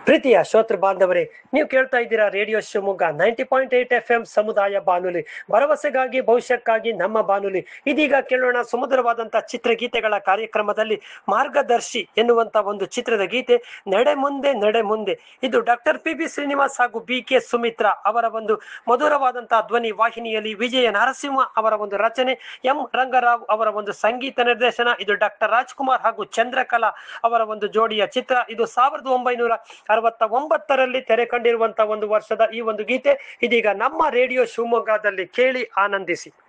ಪ್ರೀತಿಯ ಶ್ರೋತೃ ಬಾಂಧವರೇ ನೀವು ಕೇಳ್ತಾ ಇದ್ದೀರಾ radio Shivamogga ninety point eight F M ಸಮುದಾಯ ಬಾನುಲಿ ಭರವಸೆಗಾಗಿ ಭವಿಷ್ಯಕ್ಕಾಗಿ ನಮ್ಮ ಬಾನುಲಿ ಇದೀಗ ಕೇಳೋಣ ಸುಮಧುರವಾದಂತಹ ಚಿತ್ರಗೀತೆಗಳ ಕಾರ್ಯಕ್ರಮದಲ್ಲಿ ಮಾರ್ಗದರ್ಶಿ ಎನ್ನುವಂತ ಒಂದು ಚಿತ್ರದ ಗೀತೆ ನಡೆ ಮುಂದೆ ನಡೆ ಮುಂದೆ ಇದು ಡಾಕ್ಟರ್ ಪಿ ಬಿ ಶ್ರೀನಿವಾಸ್ ಹಾಗೂ ಬಿ ಕೆ ಸುಮಿತ್ರಾ ಅವರ ಒಂದು ಮಧುರವಾದಂತಹ ಧ್ವನಿ ವಾಹಿನಿಯಲ್ಲಿ ವಿಜಯ ನರಸಿಂಹ ಅವರ ಒಂದು ರಚನೆ ಎಂ ರಂಗರಾವ್ ಅವರ ಒಂದು ಸಂಗೀತ ನಿರ್ದೇಶನ ಇದು ಡಾಕ್ಟರ್ ರಾಜ್ಕುಮಾರ್ ಹಾಗೂ ಚಂದ್ರಕಲಾ ಅವರ ಒಂದು ಜೋಡಿಯ ಚಿತ್ರ ಇದು ಸಾವಿರದ ಒಂಬೈನೂರ ಅರವತ್ತ ಒಂಬತ್ತರಲ್ಲಿ ತೆರೆ ಕಂಡಿರುವಂತಹ ಒಂದು ವರ್ಷದ ಈ ಒಂದು ಗೀತೆ ಇದೀಗ ನಮ್ಮ ರೇಡಿಯೋ ಶಿವಮೊಗ್ಗದಲ್ಲಿ ಕೇಳಿ ಆನಂದಿಸಿ